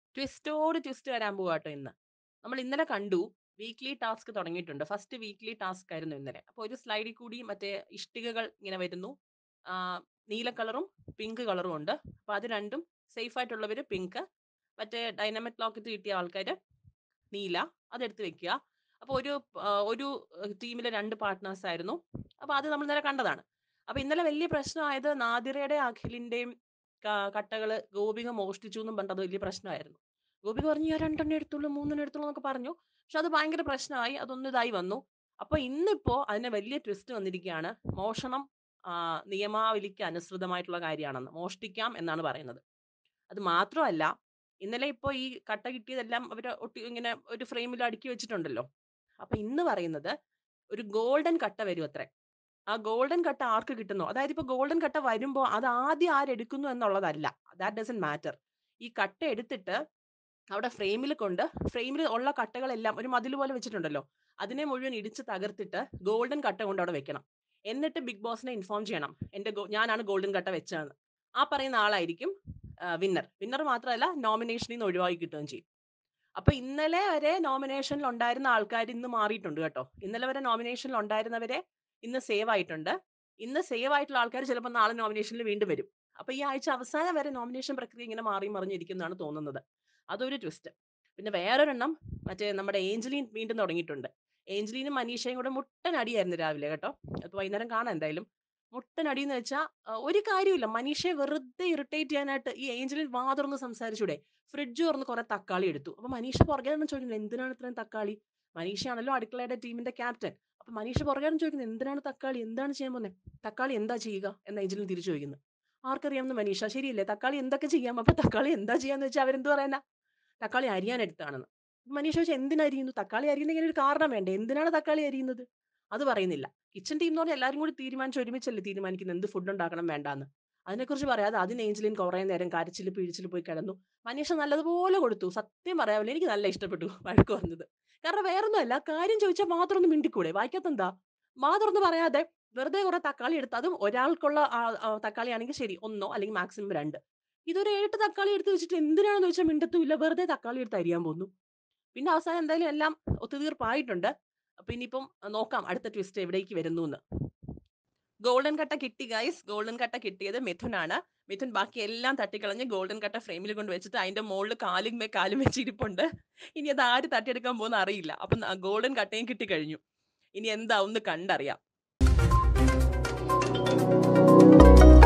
ട്വിസ്റ്റോട് twist വരാൻ പോവാ കേട്ടോ ഇന്ന്. നമ്മൾ ഇന്നലെ കണ്ടു വീക്ക്ലി ടാസ്ക് തുടങ്ങിയിട്ടുണ്ട്. ഫസ്റ്റ് വീക്ക്ലി ടാസ്ക് ആയിരുന്നു ഇന്നലെ. അപ്പോൾ ഒരു സ്ലൈഡിൽ കൂടി മറ്റേ ഇഷ്ടികകൾ ഇങ്ങനെ വരുന്നു. ആ, നീല കളറും പിങ്ക് കളറും ഉണ്ട്. അപ്പോൾ അത് രണ്ടും സേഫ് ആയിട്ടുള്ളവർ പിങ്ക്, മറ്റേ ഡൈനാമിക് ലോക്കറ്റ് കിട്ടിയ ആൾക്കാർ നീല അതെടുത്ത് വെക്കുക. അപ്പോൾ ഒരു ആ, ഒരു ടീമിൽ രണ്ട് പാർട്ട്നേഴ്സ് ആയിരുന്നു. അപ്പോൾ അത് നമ്മൾ ഇന്നലെ കണ്ടതാണ്. അപ്പോൾ ഇന്നലെ വലിയ പ്രശ്നമായത് നാദിറയുടെയും അഖിലിന്റെയും കട്ടകൾ ഗോപിക മോഷ്ടിച്ചു എന്നും പറഞ്ഞിട്ട് അത് വലിയ പ്രശ്നമായിരുന്നു. ഗോപിക പറഞ്ഞു ഞാൻ രണ്ടെണ്ണം എടുത്തുള്ളൂ മൂന്നെണ്ണം എടുത്തുള്ളൂ എന്നൊക്കെ പറഞ്ഞു. പക്ഷെ അത് ഭയങ്കര പ്രശ്നമായി. അതൊന്നും ഇതായി വന്നു. അപ്പോൾ ഇന്നിപ്പോ അതിന് വലിയ ട്വിസ്റ്റ് വന്നിരിക്കുകയാണ്. മോഷണം ആ, നിയമാവലിക്ക് അനുസൃതമായിട്ടുള്ള കാര്യമാണെന്ന്. മോഷ്ടിക്കാം എന്നാണ് പറയുന്നത്. അത് മാത്രമല്ല ഇന്നലെ ഇപ്പോൾ ഈ കട്ട കിട്ടിയതെല്ലാം അവർ ഒട്ടി ഇങ്ങനെ ഒരു ഫ്രെയിമിൽ അടുക്കി വെച്ചിട്ടുണ്ടല്ലോ. അപ്പോൾ ഇന്ന് പറയുന്നത് ഒരു ഗോൾഡൻ കട്ട വരും അത്രേ. ആ ഗോൾഡൻ കട്ട ആർക്ക് കിട്ടുന്നോ അതായത് ഇപ്പോൾ ഗോൾഡൻ കട്ട വരുമ്പോൾ അത് ആദ്യം ആരെടുക്കുന്നു എന്നുള്ളതല്ല. That doesn't matter. ഈ കട്ട എടുത്തിട്ട് അവിടെ ഫ്രെയിമിൽ കൊണ്ട് ഫ്രെയിമിൽ ഉള്ള കട്ടകളെല്ലാം ഒരു മതിൽ പോലെ വെച്ചിട്ടുണ്ടല്ലോ. അതിനെ മുഴുവൻ ഇടിച്ച് തകർത്തിട്ട് ഗോൾഡൻ കട്ട കൊണ്ട് അവിടെ വെക്കണം. എന്നിട്ട് ബിഗ് ബോസിനെ ഇൻഫോം ചെയ്യണം. എന്റെ ഗോ- ഞാനാണ് ഗോൾഡൻ കട്ട വെച്ചതെന്ന്. ആ പറയുന്ന ആളായിരിക്കും വിന്നർ. വിന്നർ മാത്രമല്ല നോമിനേഷനിൽ നിന്ന് ഒഴിവാക്കി കിട്ടുകയും ചെയ്യും. അപ്പൊ ഇന്നലെ വരെ നോമിനേഷനിൽ ഉണ്ടായിരുന്ന ആൾക്കാർ ഇന്ന് മാറിയിട്ടുണ്ട് കേട്ടോ. ഇന്നലെ വരെ നോമിനേഷനിൽ ഉണ്ടായിരുന്നവരെ ഇന്ന് സേവ് ആയിട്ടുണ്ട്. ഇന്ന് സേവ് ആയിട്ടുള്ള ആൾക്കാർ ചിലപ്പോൾ നാളെ നോമിനേഷനിൽ വീണ്ടും വരും. അപ്പൊ ഈ ആഴ്ച അവസാനം വരെ നോമിനേഷൻ പ്രക്രിയ ഇങ്ങനെ മാറി മറിഞ്ഞിരിക്കുന്നതാണ് തോന്നുന്നത്. അതൊരു ട്വിസ്റ്റ്. പിന്നെ വേറൊരെണ്ണം മറ്റേ നമ്മുടെ ഏഞ്ചലീൻ വീണ്ടും തുടങ്ങിയിട്ടുണ്ട്. ഏഞ്ചലീനും മനീഷയും കൂടെ മുട്ടൻ അടിയായിരുന്നു രാവിലെ കേട്ടോ. അപ്പോൾ വൈകുന്നേരം കാണാം എന്തായാലും. മുട്ടൻ അടി എന്ന് വെച്ചാൽ ഒരു കാര്യമില്ല മനീഷയെ വെറുതെ ഇറിറ്റേറ്റ് ചെയ്യാനായിട്ട് ഈ ഏഞ്ചലിൻ വാ തുറന്ന് സംസാരിച്ചൂടെ ഫ്രിഡ്ജ് തുറന്ന് കുറെ തക്കാളി എടുത്തു അപ്പൊ മനീഷ പുറകെ നിന്ന് ചോദിക്കുന്നത് എന്തിനാണ് ഇത്രയും തക്കാളി മനീഷയാണല്ലോ അടുക്കളയുടെ ടീമിന്റെ ക്യാപ്റ്റൻ അപ്പൊ മനീഷ പുറകെ നിന്ന് ചോദിക്കുന്നത് എന്തിനാണ് തക്കാളി എന്താണ് ചെയ്യാൻ പോകുന്നത് തക്കാളി എന്താ ചെയ്യുക എന്ന് ഏഞ്ചലിൻ തിരിച്ചു ചോദിക്കുന്നു ആർക്കറിയാമെന്ന് മനീഷ ശരിയല്ലേ തക്കാളി എന്തൊക്കെ ചെയ്യാം അപ്പൊ തക്കാളി എന്താ ചെയ്യാന്ന് വെച്ചാൽ അവരെന്ത് പറയാനാ തക്കാളി അരിയാൻ എടുത്താണെന്ന് മനീഷ ചോദിച്ചാൽ എന്തിനാ അരിയുന്നു തക്കാളി അരിയുന്നതിന് ഒരു കാരണം വേണ്ടേ എന്തിനാണ് തക്കാളി അരിയുന്നത് അത് പറയുന്നില്ല കിച്ചൺ ടീം എന്ന് പറഞ്ഞാൽ എല്ലാവരും കൂടി തീരുമാനിച്ച് ഒരുമിച്ചല്ലേ തീരുമാനിക്കുന്നത് എന്ത് ഫുഡ് ഉണ്ടാക്കണം വേണ്ടാന്ന് അതിനെക്കുറിച്ച് പറയാതെ അതിന് ഏഞ്ചലിൻ കുറേ നേരം കരച്ചിൽ പിഴിച്ചിൽ പോയി കിടന്നു മനീഷ നല്ലതുപോലെ കൊടുത്തു സത്യം പറയാമല്ലോ എനിക്ക് നല്ല ഇഷ്ടപ്പെട്ടു വഴക്ക് പറഞ്ഞത് കാരണം വേറൊന്നുമല്ല കാര്യം ചോദിച്ചാൽ മാത്രം ഒന്ന് മിണ്ടിക്കൂടെ വായിക്കാത്തെന്താ മാ തുറന്ന് പറയാതെ വെറുതെ കുറെ തക്കാളി എടുത്ത് അതും ഒരാൾക്കുള്ള ആ- ആ തക്കാളി ആണെങ്കിൽ ശരി ഒന്നോ അല്ലെങ്കിൽ മാക്സിമം രണ്ട് ഇതൊരു ഏട്ട് തക്കാളി എടുത്ത് വെച്ചിട്ട് എന്തിനാണെന്ന് വെച്ചാൽ മിണ്ടത്തുമില്ല വെറുതെ തക്കാളി എടുത്ത് അരിയാൻ പോകുന്നു പിന്നെ അവസാനം എന്തായാലും എല്ലാം ഒത്തുതീർപ്പായിട്ടുണ്ട് അപ്പൊ ഇനിയിപ്പം നോക്കാം അടുത്ത ട്വിസ്റ്റ് എവിടേക്ക് വരുന്നു എന്ന് ഗോൾഡൻ കട്ട കിട്ടി ഗൈസ് ഗോൾഡൻ കട്ട കിട്ടിയത് മിഥുനാണ് മിഥുൻ ബാക്കി എല്ലാം തട്ടിക്കളഞ്ഞ് ഗോൾഡൻ കട്ട ഫ്രെയിമിൽ കൊണ്ട് വെച്ചിട്ട് അതിന്റെ മുകളിൽ കാലും മേ കാലും വെച്ച് ഇരിപ്പുണ്ട് ഇനി അത് ആര് തട്ടിയെടുക്കാൻ പോകുന്ന അറിയില്ല അപ്പം ഗോൾഡൻ കട്ടയും കിട്ടി കഴിഞ്ഞു ഇനി എന്താവും എന്ന് കണ്ടറിയാം